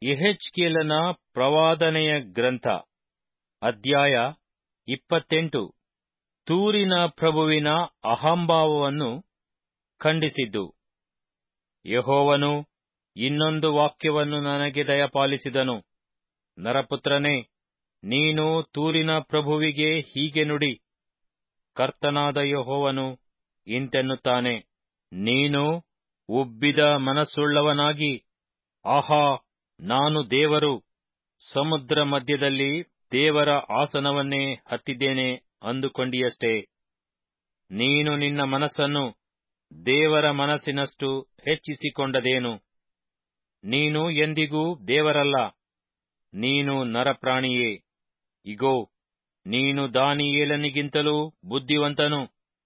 ಯೆಹೆಜ್ಕೇಲನ ಪ್ರವಾದನೆಯ ಗ್ರಂಥ ಅಧ್ಯಾಯ ಇಪ್ಪತ್ತೆಂಟು ತೂರಿನ ಪ್ರಭುವಿನ ಅಹಂಭಾವವನ್ನು ಖಂಡಿಸಿದ್ದು ಯೆಹೋವನು ಇನ್ನೊಂದು ವಾಕ್ಯವನ್ನು ನನಗೆ ದಯಪಾಲಿಸಿದನು ನರಪುತ್ರನೇ ನೀನು ತೂರಿನ ಪ್ರಭುವಿಗೆ ಹೀಗೆ ನುಡಿ ಕರ್ತನಾದ ಯೆಹೋವನು ಇಂತೆನ್ನುತ್ತಾನೆ ನೀನು ಉಬ್ಬಿದ ಮನಸ್ಸುಳ್ಳವನಾಗಿ ಆಹಾ ನಾನು ದೇವರು ಸಮುದ್ರ ಮಧ್ಯದಲ್ಲಿ ದೇವರ ಆಸನವನ್ನೇ ಹತ್ತಿದ್ದೇನೆ ಅಂದುಕೊಂಡಿಯಷ್ಟೇ ನೀನು ನಿನ್ನ ಮನಸ್ಸನ್ನು ದೇವರ ಮನಸ್ಸಿನಷ್ಟು ಹೆಚ್ಚಿಸಿಕೊಂಡದೇನು ನೀನು ಎಂದಿಗೂ ದೇವರಲ್ಲ ನೀನು ನರಪ್ರಾಣಿಯೇ ಇಗೋ ನೀನು ದಾನಿಯೇಲನಿಗಿಂತಲೂ ಬುದ್ಧಿವಂತನು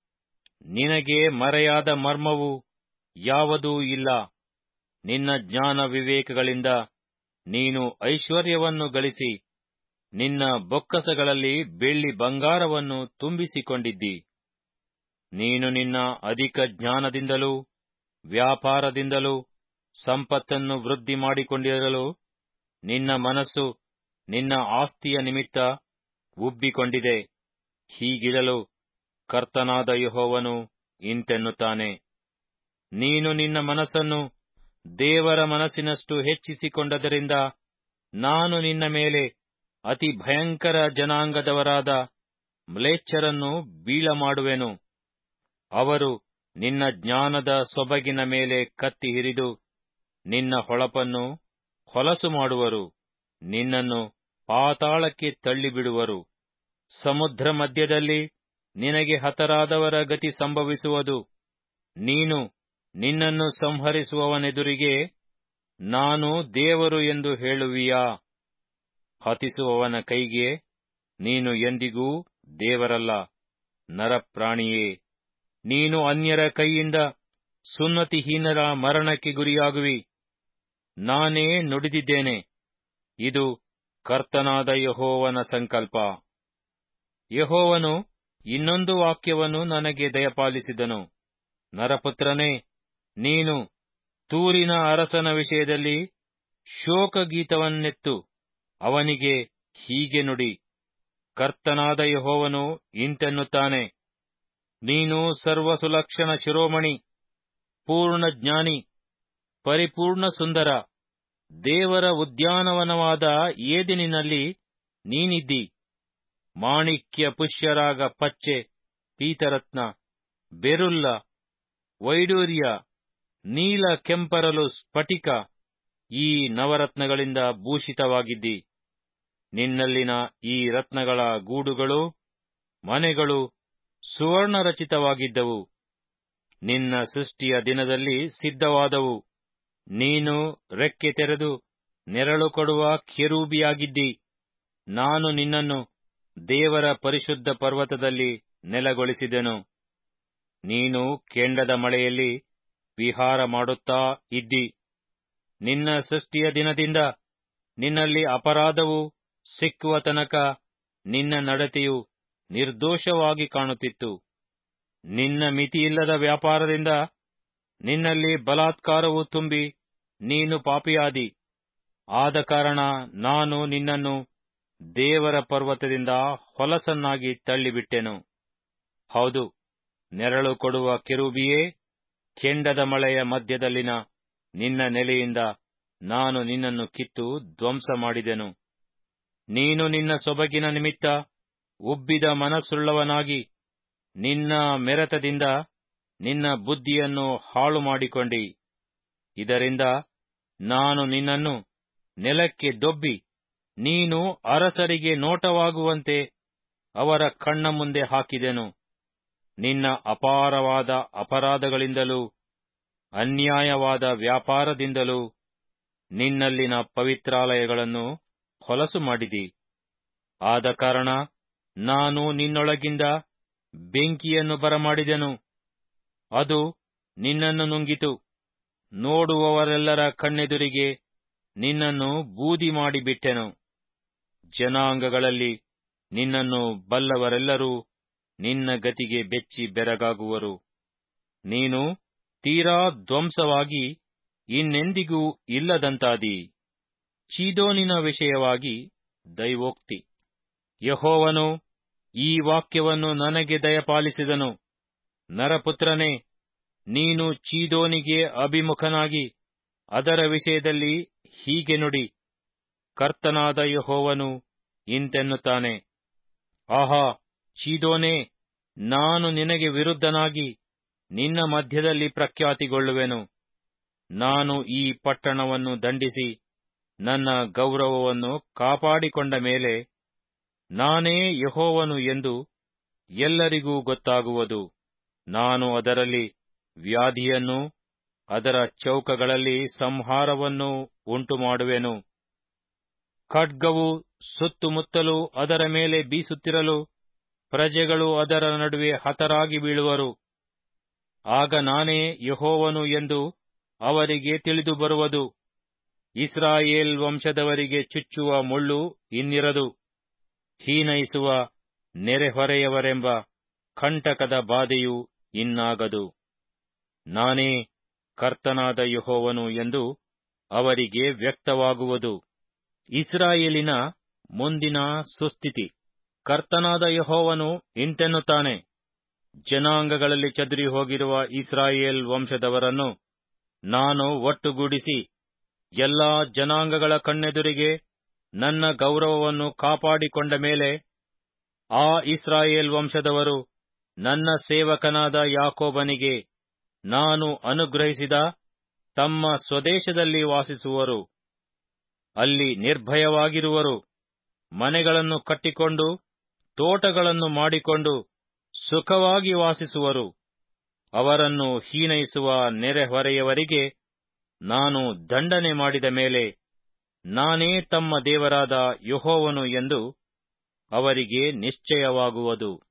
ನಿನಗೆ ಮರೆಯಾದ ಮರ್ಮವು ಯಾವುದೂ ಇಲ್ಲ ನಿನ್ನ ಜ್ಞಾನ ವಿವೇಕಗಳಿಂದ ನೀನು ಐಶ್ವರ್ಯವನ್ನು ಗಳಿಸಿ ನಿನ್ನ ಬೊಕ್ಕಸಗಳಲ್ಲಿ ಬೆಳ್ಳಿ ಬಂಗಾರವನ್ನು ತುಂಬಿಸಿಕೊಂಡಿದ್ದಿ ನೀನು ನಿನ್ನ ಅಧಿಕ ಜ್ಞಾನದಿಂದಲೂ ವ್ಯಾಪಾರದಿಂದಲೂ ಸಂಪತ್ತನ್ನು ವೃದ್ಧಿ ಮಾಡಿಕೊಂಡಿರಲು ನಿನ್ನ ಮನಸ್ಸು ನಿನ್ನ ಆಸ್ತಿಯ ನಿಮಿತ್ತ ಉಬ್ಬಿಕೊಂಡಿದೆ ಹೀಗಿರಲು ಕರ್ತನಾದ ಯೆಹೋವನು ಇಂತೆನ್ನುತ್ತಾನೆ ನೀನು ನಿನ್ನ ಮನಸ್ಸನ್ನು ದೇವರ ಮನಸ್ಸಿನಷ್ಟು ಹೆಚ್ಚಿಸಿಕೊಂಡದರಿಂದ ನಾನು ನಿನ್ನ ಮೇಲೆ ಅತಿ ಭಯಂಕರ ಜನಾಂಗದವರಾದ ಮ್ಲೇಚ್ಛರನ್ನು ಬೀಳಮಾಡುವೆನು ಅವರು ನಿನ್ನ ಜ್ಞಾನದ ಸೊಬಗಿನ ಮೇಲೆ ಕತ್ತಿ ಹಿರಿದು ನಿನ್ನ ಹೊಳಪನ್ನು ಹೊಲಸು ಮಾಡುವರು ನಿನ್ನನ್ನು ಪಾತಾಳಕ್ಕೆ ತಳ್ಳಿಬಿಡುವರು ಸಮುದ್ರ ಮಧ್ಯದಲ್ಲಿ ನಿನಗೆ ಹತರಾದವರ ಗತಿ ಸಂಭವಿಸುವುದು ನೀನು ನಿನ್ನನ್ನು ಸಂಹರಿಸುವವನೆದುರಿಗೆ ನಾನು ದೇವರು ಎಂದು ಹೇಳುವಿಯಾ ಹತಿಸುವವನ ಕೈಗೆ ನೀನು ಎಂದಿಗೂ ದೇವರಲ್ಲ ನರಪ್ರಾಣಿಯೇ ನೀನು ಅನ್ಯರ ಕೈಯಿಂದ ಸುನ್ನತಿಹೀನರ ಮರಣಕ್ಕೆ ಗುರಿಯಾಗುವಿ ನಾನೇ ನುಡಿದಿದ್ದೇನೆ ಇದು ಕರ್ತನಾದ ಯಹೋವನ ಸಂಕಲ್ಪ ಯಹೋವನು ಇನ್ನೊಂದು ವಾಕ್ಯವನ್ನು ನನಗೆ ದಯಪಾಲಿಸಿದನು ನರಪುತ್ರನೇ ನೀನು ತೂರಿನ ಅರಸನ ವಿಷಯದಲ್ಲಿ ಶೋಕಗೀತವನ್ನೆತ್ತು ಅವನಿಗೆ ಹೀಗೆ ನುಡಿ ಕರ್ತನಾದ ಯಹೋವನು ಇಂತೆನ್ನುತ್ತಾನೆ ನೀನು ಸರ್ವಸುಲಕ್ಷಣ ಶಿರೋಮಣಿ ಪೂರ್ಣ ಜ್ಞಾನಿ ಪರಿಪೂರ್ಣ ಸುಂದರ ದೇವರ ಉದ್ಯಾನವನವಾದ ಏದಿನಿನಲ್ಲಿ ನೀನಿದ್ದಿ ಮಾಣಿಕ್ಯ ಪುಷ್ಯರಾಗ ಪಚ್ಚೆ ಪೀತರತ್ನ ಬೆರುಲ್ಲ ವೈಡೂರ್ಯ ನೀಲ ಕೆಂಪರಲು ಸ್ಫಟಿಕ ಈ ನವರತ್ನಗಳಿಂದ ಭೂಷಿತವಾಗಿದ್ದಿ ನಿನ್ನಲ್ಲಿನ ಈ ರತ್ನಗಳ ಗೂಡುಗಳು ಮನೆಗಳು ಸುವರ್ಣರಚಿತವಾಗಿದ್ದವು ನಿನ್ನ ಸೃಷ್ಟಿಯ ದಿನದಲ್ಲಿ ಸಿದ್ಧವಾದವು ನೀನು ರೆಕ್ಕೆ ತೆರೆದು ನೆರಳು ಕೊಡುವ ಕೆರೂಬಿಯಾಗಿದ್ದಿ ನಾನು ನಿನ್ನನ್ನು ದೇವರ ಪರಿಶುದ್ಧ ಪರ್ವತದಲ್ಲಿ ನೆಲೆಗೊಳಿಸಿದೆನು ನೀನು ಕೆಂಡದ ಮಳೆಯಲ್ಲಿ ವಿಹಾರ ಮಾಡುತ್ತಾ ಇದ್ದಿ ನಿನ್ನ ಸೃಷ್ಟಿಯ ದಿನದಿಂದ ನಿನ್ನಲ್ಲಿ ಅಪರಾಧವು ಸಿಕ್ಕುವ ತನಕ ನಿನ್ನ ನಡತೆಯು ನಿರ್ದೋಷವಾಗಿ ಕಾಣುತ್ತಿತ್ತು ನಿನ್ನ ಮಿತಿಯಿಲ್ಲದ ವ್ಯಾಪಾರದಿಂದ ನಿನ್ನಲ್ಲಿ ಬಲಾತ್ಕಾರವು ತುಂಬಿ ನೀನು ಪಾಪಿಯಾದಿ ಆದ ಕಾರಣ ನಾನು ನಿನ್ನನ್ನು ದೇವರ ಪರ್ವತದಿಂದ ಹೊಲಸನ್ನಾಗಿ ತಳ್ಳಿಬಿಟ್ಟೆನು ಹೌದು ನೆರಳು ಕೊಡುವ ಕೆರೂಬಿಯೇ ಕೆಂಡದ ಮಳೆಯ ಮಧ್ಯದಲ್ಲಿನ ನಿನ್ನ ನೆಲೆಯಿಂದ ನಾನು ನಿನ್ನನ್ನು ಕಿತ್ತು ಧ್ವಂಸ ಮಾಡಿದೆನು ನೀನು ನಿನ್ನ ಸೊಬಗಿನ ನಿಮಿತ್ತ ಉಬ್ಬಿದ ಮನಸ್ಸುಳ್ಳವನಾಗಿ ನಿನ್ನ ಮೆರೆತದಿಂದ ನಿನ್ನ ಬುದ್ಧಿಯನ್ನು ಹಾಳು ಮಾಡಿಕೊಂಡಿ ಇದರಿಂದ ನಾನು ನಿನ್ನನ್ನು ನೆಲಕ್ಕೆ ದೊಬ್ಬಿ ನೀನು ಅರಸರಿಗೆ ನೋಟವಾಗುವಂತೆ ಅವರ ಕಣ್ಣ ಮುಂದೆ ಹಾಕಿದೆನು ನಿನ್ನ ಅಪಾರವಾದ ಅಪರಾಧಗಳಿಂದಲೂ ಅನ್ಯಾಯವಾದ ವ್ಯಾಪಾರದಿಂದಲೂ ನಿನ್ನಲ್ಲಿನ ಪವಿತ್ರಾಲಯಗಳನ್ನು ಹೊಲಸು ಮಾಡಿದಿ ಆದ ಕಾರಣ ನಾನು ನಿನ್ನೊಳಗಿಂದ ಬೆಂಕಿಯನ್ನು ಬರಮಾಡಿದೆನು ಅದು ನಿನ್ನನ್ನು ನುಂಗಿತು ನೋಡುವವರೆಲ್ಲರ ಕಣ್ಣೆದುರಿಗೆ ನಿನ್ನನ್ನು ಬೂದಿ ಮಾಡಿಬಿಟ್ಟೆನು ಜನಾಂಗಗಳಲ್ಲಿ ನಿನ್ನನ್ನು ಬಲ್ಲವರೆಲ್ಲರೂ ನಿನ್ನ ಗತಿಗೆ ಬೆಚ್ಚಿ ಬೆರಗಾಗುವರು ನೀನು ತೀರಾ ಧ್ವಂಸವಾಗಿ ಇನ್ನೆಂದಿಗೂ ಇಲ್ಲದಂತಾದಿ ಚೀದೋನಿನ ವಿಷಯವಾಗಿ ದೈವೋಕ್ತಿ ಯಹೋವನು ಈ ವಾಕ್ಯವನ್ನು ನನಗೆ ದಯಪಾಲಿಸಿದನು ನರಪುತ್ರನೇ ನೀನು ಚೀದೋನಿಗೆ ಅಭಿಮುಖನಾಗಿ ಅದರ ವಿಷಯದಲ್ಲಿ ಹೀಗೆ ನುಡಿ ಕರ್ತನಾದ ಯಹೋವನು ಇಂತೆನ್ನುತ್ತಾನೆ ಆಹಾ ಚೀದೋನೇ ನಾನು ನಿನಗೆ ವಿರುದ್ಧನಾಗಿ ನಿನ್ನ ಮಧ್ಯದಲ್ಲಿ ಪ್ರಖ್ಯಾತಿಗೊಳ್ಳುವೆನು ನಾನು ಈ ಪಟ್ಟಣವನ್ನು ದಂಡಿಸಿ ನನ್ನ ಗೌರವವನ್ನು ಕಾಪಾಡಿಕೊಂಡ ಮೇಲೆ ನಾನೇ ಯಹೋವನು ಎಂದು ಎಲ್ಲರಿಗೂ ಗೊತ್ತಾಗುವುದು ನಾನು ಅದರಲ್ಲಿ ವ್ಯಾಧಿಯನ್ನು ಅದರ ಚೌಕಗಳಲ್ಲಿ ಸಂಹಾರವನ್ನು ಉಂಟುಮಾಡುವೆನು ಖಡ್ಗವು ಸುತ್ತುಮುತ್ತಲೂ ಅದರ ಮೇಲೆ ಬೀಸುತ್ತಿರಲು ಪ್ರಜೆಗಳು ಅದರ ನಡುವೆ ಹತರಾಗಿ ಬೀಳುವರು ಆಗ ನಾನೇ ಯಹೋವನು ಎಂದು ಅವರಿಗೆ ತಿಳಿದು ಬರುವುದು ಇಸ್ರಾಯೇಲ್ ವಂಶದವರಿಗೆ ಚುಚ್ಚುವ ಮುಳ್ಳು ಇನ್ನಿರದು ಹೀನೈಸುವ ನೆರೆಹೊರೆಯವರೆಂಬ ಕಂಟಕದ ಬಾಧೆಯು ಇನ್ನಾಗದು ನಾನೇ ಕರ್ತನಾದ ಯಹೋವನು ಎಂದು ಅವರಿಗೆ ವ್ಯಕ್ತವಾಗುವುದು ಇಸ್ರಾಯೇಲಿನ ಮುಂದಿನ ಸುಸ್ಥಿತಿ ಕರ್ತನಾದ ಯಹೋವನು ಇಂತೆನ್ನುತ್ತಾನೆ ಜನಾಂಗಗಳಲ್ಲಿ ಚದುರಿ ಹೋಗಿರುವ ಇಸ್ರಾಯೇಲ್ ವಂಶದವರನ್ನು ನಾನು ಒಟ್ಟುಗೂಡಿಸಿ ಎಲ್ಲಾ ಜನಾಂಗಗಳ ಕಣ್ಣೆದುರಿಗೆ ನನ್ನ ಗೌರವವನ್ನು ಕಾಪಾಡಿಕೊಂಡ ಮೇಲೆ ಆ ಇಸ್ರಾಯೇಲ್ ವಂಶದವರು ನನ್ನ ಸೇವಕನಾದ ಯಾಕೋಬನಿಗೆ ನಾನು ಅನುಗ್ರಹಿಸಿದ ತಮ್ಮ ಸ್ವದೇಶದಲ್ಲಿ ವಾಸಿಸುವರು ಅಲ್ಲಿ ನಿರ್ಭಯವಾಗಿರುವರು ಮನೆಗಳನ್ನು ಕಟ್ಟಿಕೊಂಡು ತೋಟಗಳನ್ನು ಮಾಡಿಕೊಂಡು ಸುಖವಾಗಿ ವಾಸಿಸುವರು ಅವರನ್ನು ಹೀನೈಸುವ ನೆರೆಹೊರೆಯವರಿಗೆ ನಾನು ದಂಡನೆ ಮಾಡಿದ ಮೇಲೆ ನಾನೇ ತಮ್ಮ ದೇವರಾದ ಯಹೋವನು ಎಂದು ಅವರಿಗೆ ನಿಶ್ಚಯವಾಗುವುದು